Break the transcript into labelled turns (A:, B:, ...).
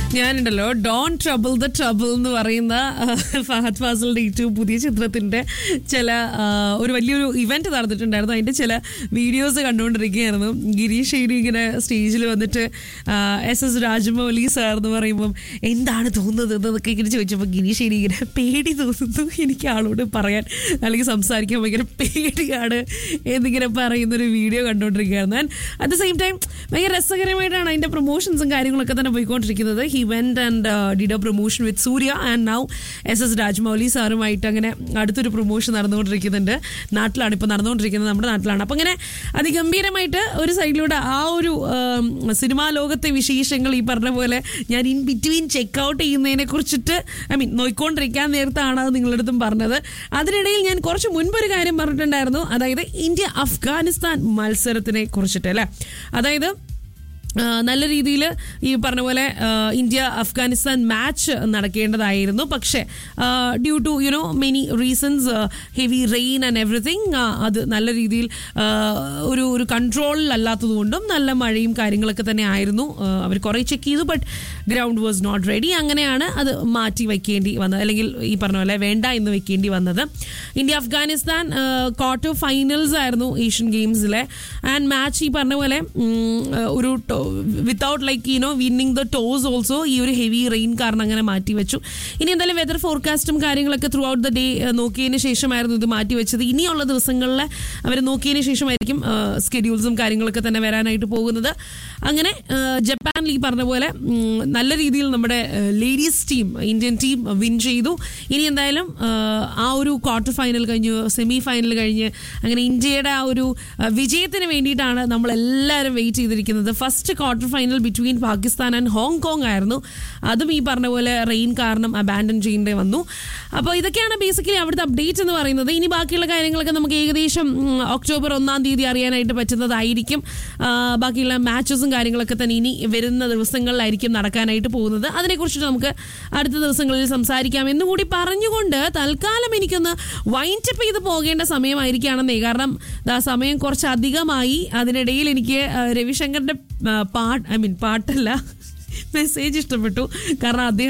A: ഞാനുണ്ടല്ലോ Don trouble the trouble എന്ന് പറയുന്ന ആ, ഫഹദ് ഫാസലിന്റെ ഏറ്റവും പുതിയ ചിത്രത്തിന്റെ ചില ആ, ഒരു വലിയൊരു ഇവന്റ് നടന്നിട്ടുണ്ടായിരുന്നു അതിന്റെ ചില വീഡിയോസ് കണ്ടുകൊണ്ടിരിക്കുകയായിരുന്നു ഗിരീഷ് ഷെയ്ഡി ഇങ്ങനെ സ്റ്റേജിൽ വന്നിട്ട് എസ് എസ് രാജമൗലി സാർ എന്ന് പറയുമ്പം എന്താണ് തോന്നുന്നത് എന്നൊക്കെ ഇങ്ങനെ ചോദിച്ചപ്പോൾ ഗിരീഷ് ഷെയ്ഡി ഇങ്ങനെ പേടി തോന്നുന്നു എനിക്ക് ആളോട് പറയാൻ അല്ലെങ്കിൽ സംസാരിക്കാൻ ഭയങ്കര പേടിയാണ് എന്നിങ്ങനെ പറയുന്നൊരു വീഡിയോ കണ്ടുകൊണ്ടിരിക്കുകയായിരുന്നു and at the same time ഭയങ്കര രസകരമായിട്ടാണ് അതിന്റെ പ്രൊമോഷൻസും കാര്യങ്ങളൊക്കെ തന്നെ പോയിക്കൊണ്ടിരിക്കുന്നത് he went and did a promotion with Suriya and now S S Rajamouli സാറുമായിട്ട് അങ്ങനെ അടുത്തൊരു പ്രൊമോഷൻ നടന്നുകൊണ്ടിരിക്കുന്നുണ്ട് നാട്ടിലാണ് ഇപ്പോൾ നടന്നുകൊണ്ടിരിക്കുന്നത് നമ്മുടെ നാട്ടിലാണ് അപ്പം അങ്ങനെ അതിഗംഭീരമായിട്ട് ഒരു സൈഡിലൂടെ ആ ഒരു ആം, സിനിമാ ലോകത്തെ വിശേഷങ്ങൾ ഈ പറഞ്ഞ പോലെ ഞാൻ ഇൻ ബിറ്റ്വീൻ ചെക്ക് ഔട്ട് ചെയ്യുന്നതിനെ കുറിച്ചിട്ട് ഐ മീൻ നോയിക്കൊണ്ടിരിക്കാൻ നേരത്താണ് അത് നിങ്ങളുടെ അടുത്തും പറഞ്ഞത് അതിനിടയിൽ ഞാൻ കുറച്ച് മുൻപ് ഒരു കാര്യം പറഞ്ഞിട്ടുണ്ടായിരുന്നു അതായത് ഇന്ത്യ അഫ്ഗാനിസ്ഥാൻ മത്സരത്തിനെ കുറിച്ചിട്ട് അല്ലേ അതായത് ആ, നല്ല രീതിയിൽ ഈ പറഞ്ഞ പോലെ ആ, ഇന്ത്യ അഫ്ഗാനിസ്ഥാൻ മാച്ച് നടക്കേണ്ടതായിരുന്നു പക്ഷേ due to you know many reasons heavy rain and everything അത് നല്ല രീതിയിൽ ആ, ഒരു ഒരു കൺട്രോളിലല്ലാത്തത് കൊണ്ടും നല്ല മഴയും കാര്യങ്ങളൊക്കെ തന്നെ ആയിരുന്നു അവർ കുറേ ചെക്ക് ചെയ്തു but ground was not ready അങ്ങനെയാണ് അത് മാറ്റി വയ്ക്കേണ്ടി വന്നത് അല്ലെങ്കിൽ ഈ പറഞ്ഞ പോലെ വേണ്ട എന്ന് വെക്കേണ്ടി വന്നത് ഇന്ത്യ അഫ്ഗാനിസ്ഥാൻ ക്വാർട്ടർ ഫൈനൽസ് ആയിരുന്നു ഏഷ്യൻ ഗെയിംസിലെ ആൻഡ് മാച്ച് ഈ പറഞ്ഞ പോലെ ഉം, ഒരു without like you know winning the toss also ഈ ഒരു ഹെവി റെയിൻ കാരണം അങ്ങനെ മാറ്റി വെച്ചു ഇനി എന്തായാലും വെതർ ഫോർകാസ്റ്റും കാര്യങ്ങളൊക്കെ ത്രൂ ഔട്ട് ദ ഡേ നോക്കിയതിന് ശശേഷമായിരുന്നു ഇത് മാറ്റി വെച്ചത് ഇനിയുള്ള ദിവസങ്ങളിൽ അവർ നോക്കിയതിന് ശേഷമായിരിക്കും സ്കെഡ്യൂൾസും കാര്യങ്ങളൊക്കെ തന്നെ വരാനായിട്ട് പോകുന്നത് അങ്ങനെ ആ, ജപ്പാനിൽ ഈ പറഞ്ഞ പോലെ ഉം, നല്ല രീതിയിൽ നമ്മുടെ ladies team Indian team win ചെയ്തു ഇനി എന്തായാലും ആ, ആ ഒരു ക്വാർട്ടർ ഫൈനൽ കഴിഞ്ഞു സെമി ഫൈനൽ കഴിഞ്ഞ് അങ്ങനെ ഇന്ത്യയുടെ ആ ഒരു ആ, വിജയത്തിന് വേണ്ടിയിട്ടാണ് നമ്മൾ എല്ലാവരും വെയിറ്റ് ചെയ്തിരിക്കുന്നത് first quarter final between Pakistan and Hong Kong ആയിരുന്നു അതും ഈ പറഞ്ഞ പോലെ റെയിൻ കാരണം അബാൻഡൻ ചെയ്യേണ്ടി വന്നു അപ്പോൾ ഇതൊക്കെയാണ് ബേസിക്കലി അവിടുത്തെ അപ്ഡേറ്റ് എന്ന് പറയുന്നത് ഇനി ബാക്കിയുള്ള കാര്യങ്ങളൊക്കെ നമുക്ക് ഏകദേശം ഉം, ഒക്ടോബർ ഒന്നാം തീയതി അറിയാനായിട്ട് പറ്റുന്നതായിരിക്കും ആ, ബാക്കിയുള്ള മാച്ചസും കാര്യങ്ങളൊക്കെ തന്നെ ഇനി വരുന്ന ദിവസങ്ങളിലായിരിക്കും നടക്കാനായിട്ട് പോകുന്നത് അതിനെക്കുറിച്ചിട്ട് നമുക്ക് അടുത്ത ദിവസങ്ങളിൽ സംസാരിക്കാം എന്നുകൂടി പറഞ്ഞുകൊണ്ട് തൽക്കാലം എനിക്കൊന്ന് വൈൻഡപ്പ് ചെയ്ത് പോകേണ്ട സമയമായിരിക്കുകയാണെന്നേ കാരണം ദാ സമയം കുറച്ച് അധികമായി അതിനിടയിൽ എനിക്ക് ആ, രവിശങ്കറിന്റെ പാട്ട് ഐ മീൻ പാട്ടല്ല മെസ്സേജ് ഇഷ്ടപ്പെട്ടു കാരണം അദ്ദേഹം